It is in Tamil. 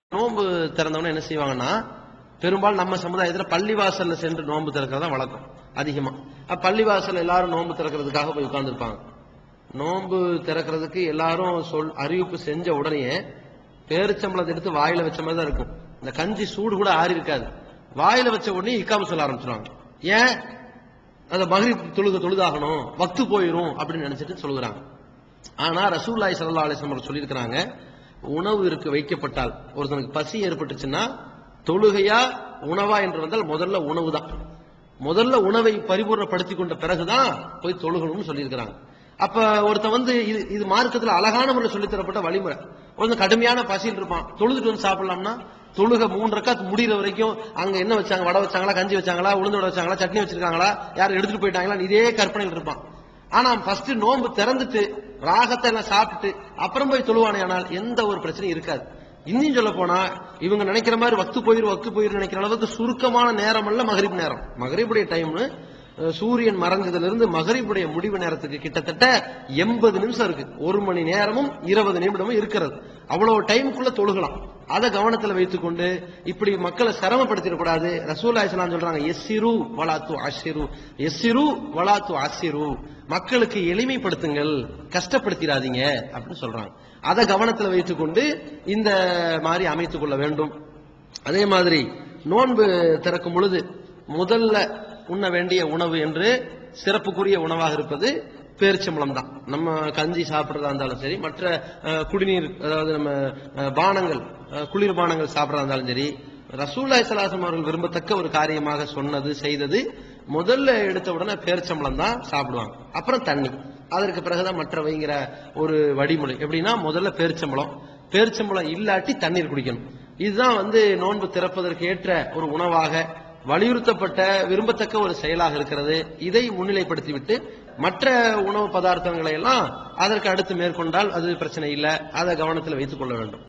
நோன்பு திறந்தவன என்ன செய்வாங்கன்னா பெரும்பாலும் நம்ம சமுதாயத்துல பள்ளிவாசல்ல சென்று நோன்பு திறக்கிறதா வழக்கம் அதிகமா அப்ப பள்ளிவாசல்ல எல்லாரும் நோன்பு திறக்கிறதுக்காக போய் உட்கார்ந்துருப்பாங்க நோன்பு திறக்கிறதுக்கு எல்லாரும் சொல் அறிவிப்பு செஞ்ச உடனே பேரிச்சம்பளத்தை எடுத்து வாயில வச்ச மாதிரி தான் இருக்கும் இந்த கஞ்சி சூடு கூட ஆறி இருக்காது வாயில வச்ச உடனே இக்காம சொல்ல ஆரம்பிச்சிருவாங்க ஏன் அந்த மகிழ்ச்சி தொழுக தொழுதாகணும் வக்து போயிரும் அப்படின்னு நினைச்சிட்டு சொல்லுகிறாங்க ஆனா ரசூல்லாய் சல்லா அலிஸ்லாம் அவர்கள் சொல்லியிருக்கிறாங்க உணவு இருக்கு வைக்கப்பட்டால் ஒருத்தனுக்கு பசி ஏற்பட்டுச்சுன்னா தொழுகையா உணவா என்று வந்தால் முதல்ல உணவு தான் முதல்ல உணவை பரிபூர்ணப்படுத்தி கொண்ட பிறகுதான் போய் தொழுகணும்னு சொல்லியிருக்கிறாங்க அப்ப ஒருத்தன் வந்து இது இது மார்க்கத்துல அழகான முறையில் சொல்லித் தரப்பட்ட வழிமுறை ஒருத்தன் கடுமையான பசியில் இருப்பான் தொழுதுட்டு வந்து சாப்பிடலாம்னா தொழுக மூன்று ரக்காத் முடிகிற வரைக்கும் அங்க என்ன வச்சாங்க வடை வச்சாங்களா கஞ்சி வச்சாங்களா உளுந்து வடை வச்சாங்களா சட்னி வச்சிருக்காங்களா யாரும் எடுத்துட்டு போயிட்டாங்களா இதே கற்பனையில் இருப்பான் ஆனா ஃபர்ஸ்ட் நோன்பு திறந்துட்டு ராகத்தை எல்லாம் சாப்பிட்டு அப்புறம் போய் தொழுவானே ஆனால் எந்த ஒரு பிரச்சனையும் இருக்காது இன்னும் சொல்ல போனா இவங்க நினைக்கிற மாதிரி வக்து போயிரு வக்து போயிரு நினைக்கிற அளவுக்கு சுருக்கமான நேரம் அல்ல மகரிப் நேரம் மகரிபுடைய டைம்னு அஹ், சூரியன் மறைஞ்சதுல இருந்து மகரிபுடைய முடிவு நேரத்துக்கு கிட்டத்தட்ட எண்பது நிமிஷம் இருக்கு ஒரு மணி நேரமும் இருபது நிமிடமும் இருக்கிறது அவ்வளவு டைமுக்குள்ள தொழுகலாம் அதை கவனத்துல வைத்துக்கொண்டு இப்படி மக்களை சிரமப்படுத்திடக் கூடாது ரசூல்லா இஸ்லாம் சொல்றாங்க எஸ்ஸிரு வலாத்து அஷிரு எஸ்ஸிரு வலாத்து அசிரு மக்களுக்கு எளிமைப்படுத்துங்கள் கஷ்டப்படுத்திடாதீங்க அப்படின்னு சொல்றாங்க அதை கவனத்துல வைத்துக்கொண்டு இந்த மாதிரி அமைத்துக் கொள்ள வேண்டும் அதே மாதிரி நோன்பு திறக்கும் பொழுது முதல்ல உண்ண வேண்டிய உணவு என்று சிறப்புக்குரிய உணவாக இருப்பது பேரிச்சம்பளம் தான் நம்ம கஞ்சி சாப்பிட்றதா இருந்தாலும் சரி மற்ற அஹ், குடிநீர் அதாவது நம்ம அஹ், பானங்கள் அஹ், குளிர் பானங்கள் சாப்பிட்றதா இருந்தாலும் சரி ரசூல்லாய் சலாசம் அவர்கள் விரும்பத்தக்க ஒரு காரியமாக சொன்னது செய்தது முதல்ல எடுத்த உடனே பேரிச்சம்பளம் தான் சாப்பிடுவாங்க அப்புறம் தண்ணி அதற்கு பிறகுதான் மற்றவைங்கிற ஒரு வழிமுறை எப்படின்னா முதல்ல பேரிச்சம்பளம் பேரிச்சம்பளம் இல்லாட்டி தண்ணீர் குடிக்கணும் இதுதான் வந்து நோன்பு திறப்பதற்கு ஏற்ற ஒரு உணவாக வலியுறுத்தப்பட்ட விரும்பத்தக்க ஒரு செயலாக இருக்கிறது இதை முன்னிலைப்படுத்திவிட்டு மற்ற உணவு பதார்த்தங்களை எல்லாம் அதற்கு அடுத்து மேற்கொண்டால் அது பிரச்சனை இல்லை அதை கவனத்தில் வைத்துக் கொள்ள வேண்டும்